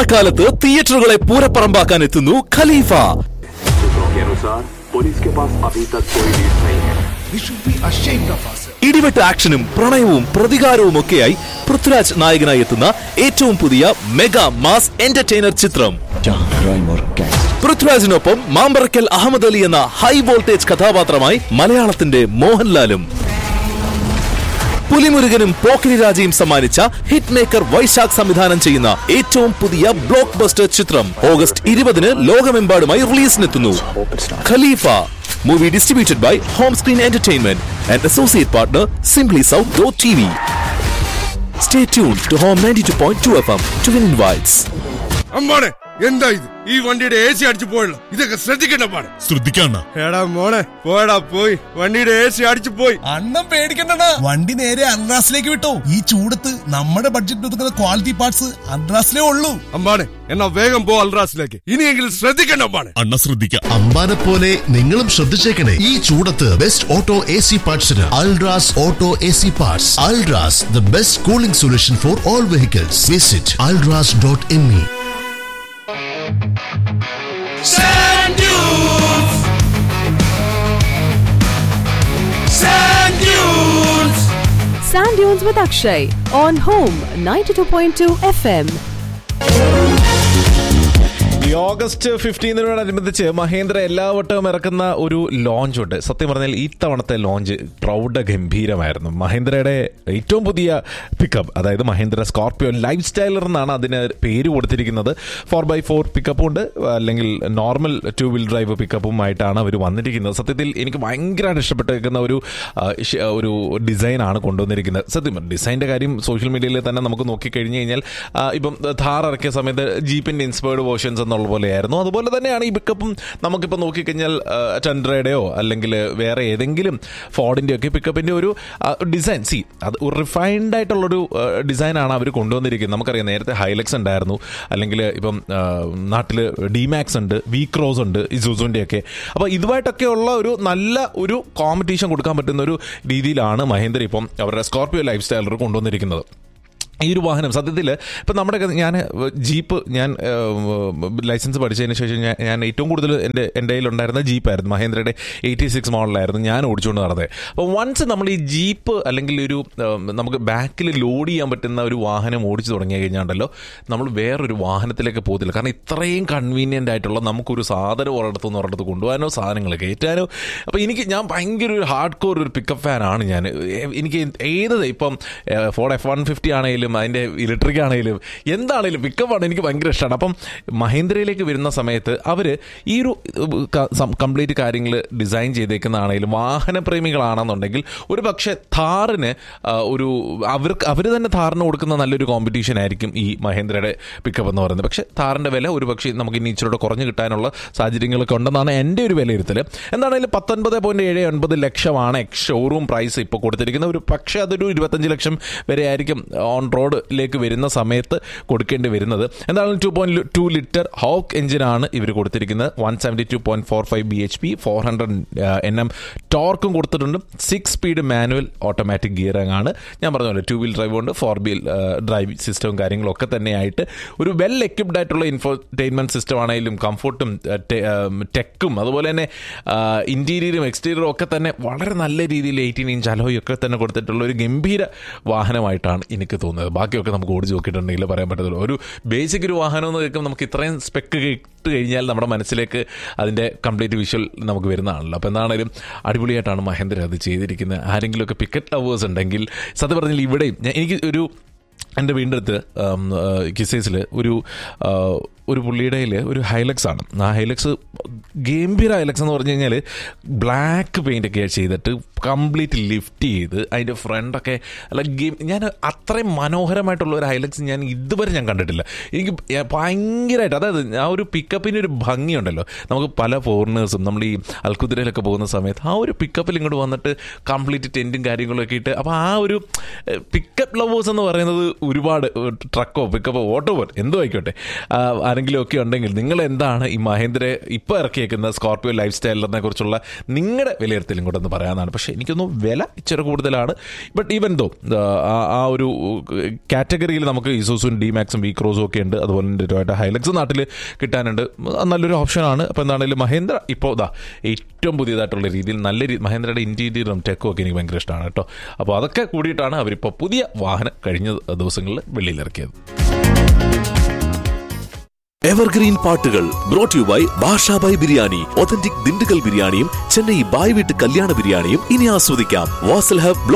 ഓണക്കാലത്ത് തിയേറ്ററുകളെ പൂരപ്പറമ്പാക്കാൻ എത്തുന്നു ഖലീഫ सूत्रों के अनुसार पुलिस के पास अभी तक कोई लीड नहीं है We should be ashamed of ourselves. ഇടിവെട്ട് ആക്ഷനും പ്രണയവും പ്രതികാരവും ഒക്കെയായി പൃഥ്വിരാജ് നായകനായി എത്തുന്ന ഏറ്റവും പുതിയ മെഗാ മാസ് എന്റർടൈനർ ചിത്രം പൃഥ്വിരാജിനൊപ്പം മാമ്പറക്കൽ അഹമ്മദ് അലി എന്ന ഹൈ വോൾട്ടേജ് കഥാപാത്രമായി മലയാളത്തിന്റെ മോഹൻലാലും പുലിമുരുകനും പോക്കിരി രാജയും സമ്മാനിച്ച ഹിറ്റ് മേക്കർ വൈശാഖ് സംവിധാനം ചെയ്യുന്ന ഏറ്റവും പുതിയ ബ്ലോക്ക് ബസ്റ്റർ ചിത്രം ഓഗസ്റ്റ് ഇരുപതിന് ലോകമെമ്പാടുമായി റിലീസിനെത്തുന്നു Khalifa movie distributed by home screen entertainment and associate partner simply south dot T V stay tuned to home ninety two point two F M to win invites അമ്മാണെ എന്താ ഇത് ഈ വണ്ടിയുടെ A C അടിച്ചു പോയല്ലോ ഇതൊക്കെ ശ്രദ്ധിക്കണ്ട പാടെ ശ്രദ്ധിക്കണ്ട എടാ മോളെ പോയടാ പോയി വണ്ടിയുടെ എ സി അടിച്ചു പോയി അണ്ണം പേടിക്കണ്ട വണ്ടി നേരെ അൺറാസിലേക്ക് വിട്ടോ ഈ ചൂടത്ത് നമ്മുടെ ബഡ്ജറ്റ് ഒതുക്കുന്ന ക്വാളിറ്റി പാർട്സ് അൺറാസിലേ ഉള്ളൂ അമ്പാണെ എന്നാ വേഗം പോ അൽറാസിലേക്ക് ഇനിയെങ്കിലും ശ്രദ്ധിക്കണ്ട അമ്പാണെ അണ്ണ ശ്രദ്ധിക്കാം അമ്പാനെ പോലെ നിങ്ങളും ശ്രദ്ധിച്ചേക്കണേ ഈ ചൂടത്ത് ബെസ്റ്റ് ഓട്ടോ എ സി പാർട്സിന് Ultras auto A C parts Ultras the best cooling solution for all vehicles visit Ultras dot M E Sand Dunes with Akshay on Home 92.2 FM. ഈ ഓഗസ്റ്റ് ഫിഫ്റ്റീനോടനുബന്ധിച്ച് മഹേന്ദ്ര എല്ലാ വട്ടവും ഇറക്കുന്ന ഒരു ലോഞ്ച് ഉണ്ട് സത്യം പറഞ്ഞാൽ ഈ തവണത്തെ ലോഞ്ച് പ്രൗഢ ഗംഭീരമായിരുന്നു മഹേന്ദ്രയുടെ ഏറ്റവും പുതിയ പിക്കപ്പ് അതായത് മഹേന്ദ്ര സ്കോർപിയോ ലൈഫ് സ്റ്റൈലർ എന്നാണ് അതിന് പേര് കൊടുത്തിരിക്കുന്നത് ഫോർ ബൈ ഫോർ പിക്കപ്പും ഉണ്ട് അല്ലെങ്കിൽ നോർമൽ ടു വീൽ ഡ്രൈവ് പിക്കപ്പുമായിട്ടാണ് അവർ വന്നിരിക്കുന്നത് സത്യത്തിൽ എനിക്ക് ഭയങ്കരമായിട്ട് ഇഷ്ടപ്പെട്ടിരിക്കുന്ന ഒരു ആ, ഇഷ്- ഒരു ഡിസൈനാണ് കൊണ്ടുവന്നിരിക്കുന്നത് സത്യം ഡിസൈൻ്റെ കാര്യം സോഷ്യൽ മീഡിയയിൽ തന്നെ നമുക്ക് നോക്കിക്കഴിഞ്ഞ് കഴിഞ്ഞാൽ ആ, ഇപ്പം ഥാർ ഇറക്കിയ സമയത്ത് ജീപ്പിൻ്റെ ഇൻസ്പയർഡ് വേർഷൻസ് എന്നുള്ള പോലെയായിരുന്നു അതുപോലെ തന്നെയാണ് ഈ പിക്കപ്പും നമുക്കിപ്പോൾ നോക്കിക്കഴിഞ്ഞാൽ ടെൻഡ്രയുടെയോ അല്ലെങ്കിൽ വേറെ ഏതെങ്കിലും ഫോർഡിൻ്റെ ഒക്കെ പിക്കപ്പിൻ്റെ ഒരു ഡിസൈൻ സി അത് ഒരു റിഫൈൻഡ് ആയിട്ടുള്ളൊരു ഡിസൈനാണ് അവർ കൊണ്ടുവന്നിരിക്കുന്നത് നമുക്കറിയാം നേരത്തെ ഹൈലക്സ് ഉണ്ടായിരുന്നു അല്ലെങ്കിൽ ഇപ്പം നാട്ടിൽ ഡിമാക്സ് ഉണ്ട് വി ക്രോസ് ഉണ്ട് ഇസൂസുൻ്റെ ഒക്കെ അപ്പോൾ ഇതുമായിട്ടൊക്കെ ഉള്ള ഒരു നല്ല ഒരു കോമ്പറ്റീഷൻ കൊടുക്കാൻ പറ്റുന്ന ഒരു രീതിയിലാണ് മഹേന്ദ്ര ഇപ്പം അവരുടെ സ്കോർപിയോ ലൈഫ് സ്റ്റൈലർ കൊണ്ടുവന്നിരിക്കുന്നത് ഈ ഒരു വാഹനം സത്യത്തിൽ ഇപ്പം നമ്മുടെ ഞാൻ ജീപ്പ് ഞാൻ ലൈസൻസ് പഠിച്ചതിന് ശേഷം ഞാൻ ഞാൻ ഏറ്റവും കൂടുതൽ എൻ്റെ എൻ്റെ കയ്യിലുണ്ടായിരുന്ന ജീപ്പായിരുന്നു മഹേന്ദ്രയുടെ എയ്റ്റി സിക്സ് മോഡലായിരുന്നു ഞാൻ ഓടിച്ചുകൊണ്ട് നടന്നത് അപ്പോൾ വൺസ് നമ്മൾ ഈ ജീപ്പ് അല്ലെങ്കിൽ ഒരു ഉം, നമുക്ക് ബാക്കിൽ ലോഡ് ചെയ്യാൻ പറ്റുന്ന ഒരു വാഹനം ഓടിച്ചു തുടങ്ങി കഴിഞ്ഞാണ്ടല്ലോ നമ്മൾ വേറൊരു വാഹനത്തിലേക്ക് പോകത്തില്ല കാരണം ഇത്രയും കൺവീനിയൻ്റ് ആയിട്ടുള്ള നമുക്കൊരു സാധനം ഒരിടത്തു നിന്ന് ഒരിടത്ത് കൊണ്ടുപോകാനോ സാധനങ്ങൾ കയറ്റാനോ അപ്പോൾ എനിക്ക് ഞാൻ ഭയങ്കര ഒരു ഹാർഡ് കോർ ഒരു പിക്കപ്പ് ഫാനാണ് ഞാൻ എ- എനിക്ക് ഏത് ഇപ്പം ഫോർഡ് എഫ് വൺ ഫിഫ്റ്റി ആണെങ്കിലും അതിൻ്റെ ഇലക്ട്രിക് ആണെങ്കിലും എന്താണെങ്കിലും പിക്കപ്പാണ് എനിക്ക് ഭയങ്കര ഇഷ്ടമാണ് അപ്പം മഹേന്ദ്രയിലേക്ക് വരുന്ന സമയത്ത് അവർ ഈ ഒരു കംപ്ലീറ്റ് കാര്യങ്ങൾ ഡിസൈൻ ചെയ്തേക്കുന്നതാണെങ്കിലും വാഹനപ്രേമികളാണെന്നുണ്ടെങ്കിൽ ഒരു പക്ഷേ ഥാറിന് ആ, ഒരു അവർക്ക് അവർ തന്നെ ഥാറിന് കൊടുക്കുന്ന നല്ലൊരു കോമ്പറ്റീഷൻ ആയിരിക്കും ഈ മഹേന്ദ്രയുടെ പിക്കപ്പ് എന്ന് പറയുന്നത് പക്ഷേ ഥാറിൻ്റെ വില ഒരു പക്ഷേ നമുക്ക് ഇനി ഇച്ചിരൂടെ കുറഞ്ഞ് കിട്ടാനുള്ള സാഹചര്യങ്ങളൊക്കെ ഉണ്ടെന്നാണ് എൻ്റെ ഒരു വിലയിരുത്തൽ എന്താണെങ്കിലും പത്തൊൻപത് പോയിന്റ് ഏഴ് ഒൻപത് ലക്ഷമാണ് എക്സ് ഷോറൂം പ്രൈസ് ഇപ്പോൾ കൊടുത്തിരിക്കുന്നത് ഒരു പക്ഷേ അതൊരു ഇരുപത്തഞ്ച് ലക്ഷം വരെ ആയിരിക്കും ഓൺ റോഡിലേക്ക് വരുന്ന സമയത്ത് കൊടുക്കേണ്ടി വരുന്നത് എന്തായാലും two point two litre hawk എഞ്ചിനാണ് ഇവർ കൊടുത്തിരിക്കുന്നത് one seventy two point four five B H P four hundred N M ടോർക്കും കൊടുത്തിട്ടുണ്ട് six speed manual automatic gearing ആണ് ഞാൻ പറഞ്ഞ പോലെ ടു വീൽ ഡ്രൈവ് ഉണ്ട് ഫോർ വീൽ ഡ്രൈവ് സിസ്റ്റവും കാര്യങ്ങളും ഒക്കെ തന്നെയായിട്ട് ഒരു വെൽ എക്യുപ്ഡ് ആയിട്ടുള്ള ഇൻഫോർടൈൻമെന്റ് സിസ്റ്റം ആണെങ്കിലും കംഫർട്ടും ടെക്കും അതുപോലെ തന്നെ ഇന്റീരിയറും എക്സ്റ്റീരിയറും ഒക്കെ തന്നെ വളരെ നല്ല രീതിയിൽ എയ്റ്റീൻ ഇഞ്ച് അലോയും ഒക്കെ തന്നെ കൊടുത്തിട്ടുള്ള ഒരു ഗംഭീര വാഹനമായിട്ടാണ് എനിക്ക് തോന്നുന്നത് ബാക്കിയൊക്കെ നമുക്ക് ഓടിച്ച് നോക്കിയിട്ടുണ്ടെങ്കിൽ പറയാൻ പറ്റത്തുള്ളൂ ഒരു ബേസിക് ഒരു വാഹനം എന്ന് കേൾക്കുമ്പോൾ നമുക്ക് ഇത്രയും സ്പെക്ക് ഇട്ട് കഴിഞ്ഞാൽ നമ്മുടെ മനസ്സിലേക്ക് അതിൻ്റെ കംപ്ലീറ്റ് വിഷ്വൽ നമുക്ക് വരുന്നതാണല്ലോ അപ്പോൾ എന്താണേലും അടിപൊളിയായിട്ടാണ് മഹേന്ദ്ര അത് ചെയ്തിരിക്കുന്നത് ആരെങ്കിലുമൊക്കെ പിക്കറ്റ് ലവേഴ്സ് ഉണ്ടെങ്കിൽ സത്യം പറഞ്ഞാൽ ഇവിടെയും ഞാൻ- എനിക്ക് ഒരു എൻ്റെ വീടിൻ്റെ അടുത്ത് കിസേസിൽ ഒരു ആ, ഒരു പുള്ളിയുടെ കയ്യിൽ ഒരു ഹൈലക്സ് ആണ് ആ ഹൈലക്സ് ഗംഭീര ഹൈലക്സ് എന്ന് പറഞ്ഞു കഴിഞ്ഞാൽ ബ്ലാക്ക് പെയിൻ്റ് ഒക്കെ ചെയ്തിട്ട് കംപ്ലീറ്റ് ലിഫ്റ്റ് ചെയ്ത് അതിൻ്റെ ഫ്രണ്ടൊക്കെ അല്ല ഗെയിം ഞാൻ അത്രയും മനോഹരമായിട്ടുള്ള ഒരു ഹൈലക്സ് ഞാൻ ഇതുവരെ ഞാൻ കണ്ടിട്ടില്ല എനിക്ക് ഭയങ്കരമായിട്ട് അതായത് ആ ഒരു പിക്കപ്പിന് ഒരു ഭംഗിയുണ്ടല്ലോ നമുക്ക് പല ഫോറിനേഴ്സും നമ്മൾ ഈ അൽക്കുതിരയിലൊക്കെ പോകുന്ന സമയത്ത് ആ ഒരു പിക്കപ്പിൽ ഇങ്ങോട്ട് വന്നിട്ട് കംപ്ലീറ്റ് ടെൻറ്റും കാര്യങ്ങളൊക്കെ ഇട്ട് അപ്പോൾ ആ ഒരു പിക്കപ്പ് ലവേഴ്സ് എന്ന് പറയുന്നത് ഒരുപാട് ട്രക്കോ പിക്കപ്പോ ഓട്ടോ എന്തോ ആയിക്കോട്ടെ ആ, ആരെങ്കിലും ഒക്കെ ഉണ്ടെങ്കിൽ നിങ്ങൾ എന്താണ് ഈ മഹേന്ദ്ര ഇപ്പോൾ ഇറക്കിയേക്കുന്ന സ്കോർപ്പിയോ ലൈഫ് സ്റ്റൈലിനെ കുറിച്ചുള്ള നിങ്ങളുടെ വിലയിരുത്തലും കൂടെ ഒന്ന് പറയാനാണ് പക്ഷേ എനിക്കൊന്നും വില ഇച്ചിരി കൂടുതലാണ് ബട്ട് ഈവൻ ദോ ആ ഒരു കാറ്റഗറിയിൽ നമുക്ക് ഇസോസും ഡി മാക്സും വി ക്രോസും ഒക്കെ ഉണ്ട് അതുപോലെ തന്നെ ടൊയോട്ട ഹൈലക്സ് നാട്ടിൽ കിട്ടാനുണ്ട് അത് നല്ലൊരു ഓപ്ഷനാണ് അപ്പോൾ എന്താണെങ്കിലും മഹേന്ദ്ര ഇപ്പോൾ ഇതാ ഏറ്റവും പുതിയതായിട്ടുള്ള രീതിയിൽ നല്ല രീതി മഹേന്ദ്രയുടെ ഇൻറ്റീരിയറും ടെക്കും ഒക്കെ എനിക്ക് ഭയങ്കര ഇഷ്ടമാണ് കേട്ടോ അപ്പോൾ അതൊക്കെ കൂടിയിട്ടാണ് അവരിപ്പോൾ പുതിയ വാഹനം കഴിഞ്ഞ ദിവസങ്ങളിൽ വെളിയിലിറക്കിയത് എവർഗ്രീൻ പാട്ടുകൾ brought you by Bashabhai biryani authentic Dindigul ബിരിയാണിയും ചെന്നൈ ബായ് വീട്ട് കല്യാണ ബിരിയാണിയും ഇനി ആസ്വദിക്കാം വാസൽ ഹബ്